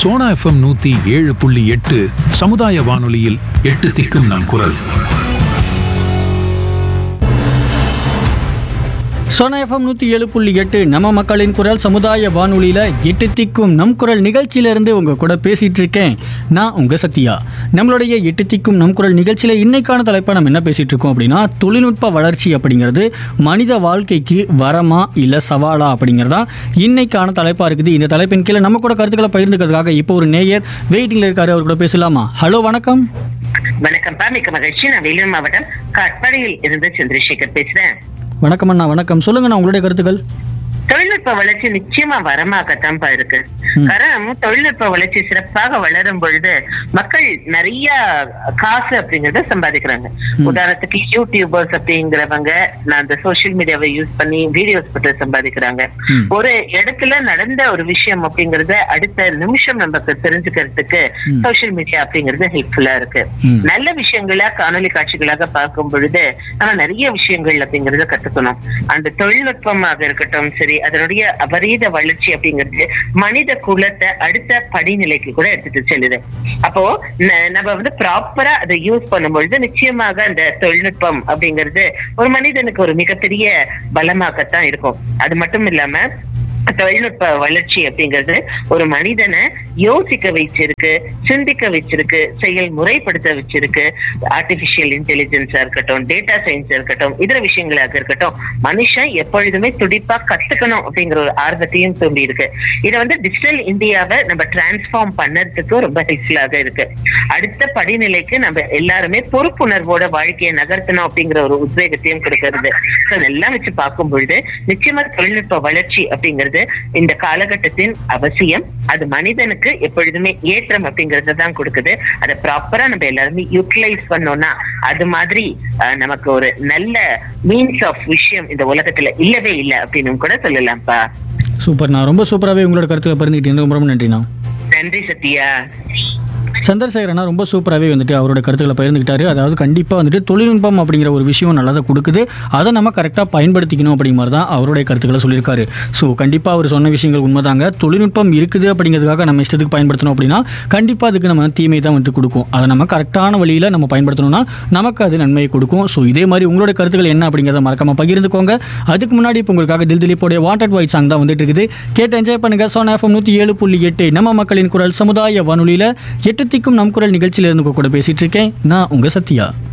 Sona FM நூத்தி ஏழு புள்ளி எட்டு சமுதாய வானொலியில் எட்டு திக்கும் நம் குரல் சோனா எஃப்எம் நூற்றி ஏழு புள்ளி எட்டு நம்ம மக்களின் குரல் சமுதாய வானொலியில் எட்டு திக்கும் நம் குரல் நிகழ்ச்சியிலேருந்து உங்கள் கூட பேசிகிட்டு இருக்கேன் நான் உங்கள் சத்யா நம்மளுடைய எட்டு திக்கும் நம் குரல் நிகழ்ச்சியில் இன்னைக்கான தலைப்பை நம்ம என்ன பேசிகிட்டு இருக்கோம் அப்படின்னா தொழில்நுட்ப வளர்ச்சி அப்படிங்கிறது மனித வாழ்க்கைக்கு வரமா இல்லை சவாலா அப்படிங்கிறதா இன்னைக்கான தலைப்பாக இருக்குது இந்த தலைப்பின் கீழே நம்ம கூட கருத்துக்களை பகிர்ந்துக்கிறதுக்காக இப்போ ஒரு நேயர் வெயிட்டிங்கில் இருக்காரு அவர் கூட பேசலாமா ஹலோ வணக்கம் வணக்கம்ப்பா மிக்க மகிழ்ச்சி நான் வேலூர் மாவட்டம் காட்பாடியில் இருந்து சந்திரசேகர் பேசுறேன் வணக்கம் அண்ணா வணக்கம் சொல்லுங்கண்ணா உங்களுடைய கருத்துக்கள் தொழில்நுட்ப வளர்ச்சி நிச்சயமா வரமாகத்தான்ப்பா இருக்கு காரணம் தொழில்நுட்ப வளர்ச்சி சிறப்பாக வளரும் பொழுது மக்கள் நிறைய காசு அப்படிங்கறத சம்பாதிக்கிறாங்க உதாரணத்துக்கு யூடியூபர்ஸ் அப்படிங்கிறவங்க நான் அந்த சோசியல் மீடியாவை யூஸ் பண்ணி வீடியோஸ் போட்டு சம்பாதிக்கிறாங்க ம். ஒரு இடத்துல நடந்த ஒரு விஷயம் அப்படிங்கறத அடுத்த நிமிஷம் நமக்கு தெரிஞ்சுக்கிறதுக்கு சோசியல் மீடியா அப்படிங்கிறது ஹெல்ப்ஃபுல்லா இருக்கு ம். நல்ல விஷயங்களா காணொலி காட்சிகளாக பார்க்கும் பொழுது நம்ம நிறைய விஷயங்கள் அப்படிங்கறத கத்துக்கணும் அந்த தொழில்நுட்பமாக இருக்கட்டும் சரி அதனுடைய அபரீத வளர்ச்சி அப்படிங்கிறது மனித குலத்தை அடுத்த படிநிலைக்கு கூட எடுத்துட்டு செல்லுது அப்போ ந- நம்ம வந்து ப்ராப்பரா அதை யூஸ் பண்ணும்பொழுது நிச்சயமாக அந்த தொழில்நுட்பம் அப்படிங்கிறது ஒரு மனிதனுக்கு ஒரு மிகப்பெரிய பலமாகத்தான் இருக்கும் அது மட்டும் இல்லாம தொழில்நுட்ப வளர்ச்சி அப்படிங்கிறது ஒரு மனிதனை யோசிக்க வச்சிருக்கு சிந்திக்க வச்சிருக்கு செயல் முறைப்படுத்த வச்சிருக்கு ஆர்டிபிஷியல் இன்டெலிஜென்ஸா இருக்கட்டும் டேட்டா சயின்ஸா இருக்கட்டும் இதர விஷயங்களாக இருக்கட்டும் மனுஷன் எப்பொழுதுமே துடிப்பா கத்துக்கணும் அப்படிங்கிற ஒரு ஆர்வத்தையும் தூண்டி இருக்கு இதை வந்து டிஜிட்டல் இந்தியாவை நம்ம டிரான்ஸ்ஃபார்ம் பண்ணறதுக்கு ரொம்ப ஹெல்ப்ஃபுல்லாக இருக்கு அடுத்த படிநிலைக்கு நம்ம எல்லாருமே பொறுப்புணர்வோட வாழ்க்கையை நகர்த்தணும் அப்படிங்கிற ஒரு உத்வேகத்தையும் கொடுக்கறது So இதெல்லாம் வச்சு பார்க்கும் பொழுது நிச்சயமா தொழில்நுட்ப வளர்ச்சி அப்படிங்கிறது இந்த காலகட்டத்தின் அவசியம் அது மனிதனுக்கு எப்பொழுதுமே ஏற்றம் அப்படிங்கறத தான் கொடுக்குது அதை ப்ராப்பரா நம்ம எல்லாருமே யூட்டிலைஸ் பண்ணோம்னா அது மாதிரி அஹ், நமக்கு ஒரு நல்ல மீன்ஸ் ஆஃப் விஷயம் இந்த உலகத்துல இல்லவே இல்லை அப்படின்னு கூட சொல்லலாம்ப்பா சூப்பர்ண்ணா ரொம்ப சூப்பராகவே உங்களோட கருத்துக்களை பகிர்ந்துக்கிட்டீங்க ரொம்ப ரொம்ப நன்றிண்ணா நன்றி சத்யா சந்திரசேகரனா ரொம்ப சூப்பராகவே வந்துட்டு அவரோட கருத்துக்களை பகிர்ந்துக்கிட்டாரு அதாவது கண்டிப்பாக வந்துட்டு தொழில்நுட்பம் அப்படிங்கிற ஒரு விஷயம் நல்லதை கொடுக்குது அதை நம்ம கரெக்டாக பயன்படுத்திக்கணும் அப்படிங்கிற மாதிரி தான் அவருடைய கருத்துக்களை சொல்லியிருக்காரு ஸோ கண்டிப்பாக அவர் சொன்ன விஷயங்கள் உண்மைதாங்க தொழில்நுட்பம் இருக்குது அப்படிங்கிறதுக்காக நம்ம இஷ்டத்துக்கு பயன்படுத்தணும் அப்படின்னா கண்டிப்பாக அதுக்கு நம்ம தீமை தான் வந்துட்டு கொடுக்கும் அதை நம்ம கரெக்டான வழியில் நம்ம பயன்படுத்தணும்னா நமக்கு அது நன்மையை கொடுக்கும் ஸோ இதே மாதிரி உங்களோட கருத்துக்கள் என்ன அப்படிங்கிறத மறக்காம பகிர்ந்துக்கோங்க அதுக்கு முன்னாடி இப்போ உங்களுக்காக தில் திலீப்போடைய வாண்டட் ஒயிட் சாங் தான் வந்துட்டு இருக்குது கேட்டு என்ஜாய் பண்ணுங்க சோனா எஃப்எம் நூற்றி ஏழு புள்ளி எட்டு நம்ம மக்களின் குரல் சமுதாய வானொலியில் எட்டு திக்கும் நம் குரல் நிகழ்ச்சியில இருந்து உங்க கூட பேசிட்டு இருக்கேன் நான் உங்க சத்யா